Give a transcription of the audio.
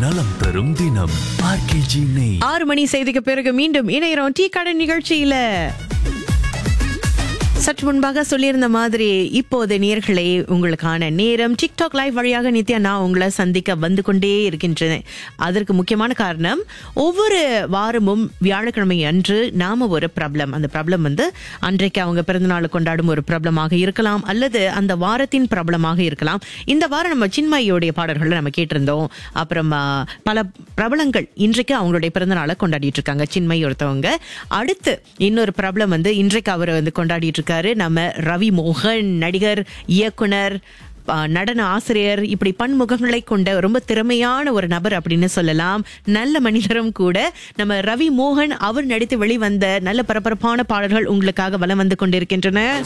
நலம் தரும் தினம் ஆர்கேஜி நெய் ஆறு மணி செய்திக்கு பிறகு மீண்டும் இணையறோம் டீ கடை நிகழ்ச்சியில சற்று முன்பாக சொல்லியிருந்த மாதிரி இப்போது நேர்களே உங்களுக்கான நேரம் டிக்டாக் லைவ் வழியாக நித்யா நான் உங்களை சந்திக்க வந்து கொண்டே இருக்கின்றேன் அதற்கு முக்கியமான காரணம் ஒவ்வொரு வாரமும் வியாழக்கிழமை அன்று நாம ஒரு ப்ராப்ளம் அந்த ப்ராப்ளம் வந்து அன்றைக்கு அவங்க பிறந்தநாள் கொண்டாடும் ஒரு ப்ராப்ளமாக இருக்கலாம் அல்லது அந்த வாரத்தின் பிரபலமாக இருக்கலாம் இந்த வாரம் நம்ம சின்மயோடைய பாடல்களை நம்ம கேட்டிருந்தோம் அப்புறம் ஆ, பல பிரபலங்கள் இன்றைக்கு அவங்களுடைய பிறந்தநாளை கொண்டாடிட்டு இருக்காங்க சின்மை ஒருத்தவங்க அடுத்து இன்னொரு பிரபலம் வந்து இன்றைக்கு அவர் வந்து கொண்டாடிட்டு இருக்காரு நம்ம ரவி மோகன் நடிகர் இயக்குனர் ஆ, நடன ஆசிரியர் இப்படி பன்முகங்களை கொண்ட ரொம்ப திறமையான ஒரு நபர் அப்படின்னு சொல்லலாம் நல்ல மனிதரும் கூட நம்ம ரவி மோகன் அவர் நடித்து வெளிவந்த நல்ல பரபரப்பான பாடல்கள் உங்களுக்காக வலம் வந்து கொண்டிருக்கின்றன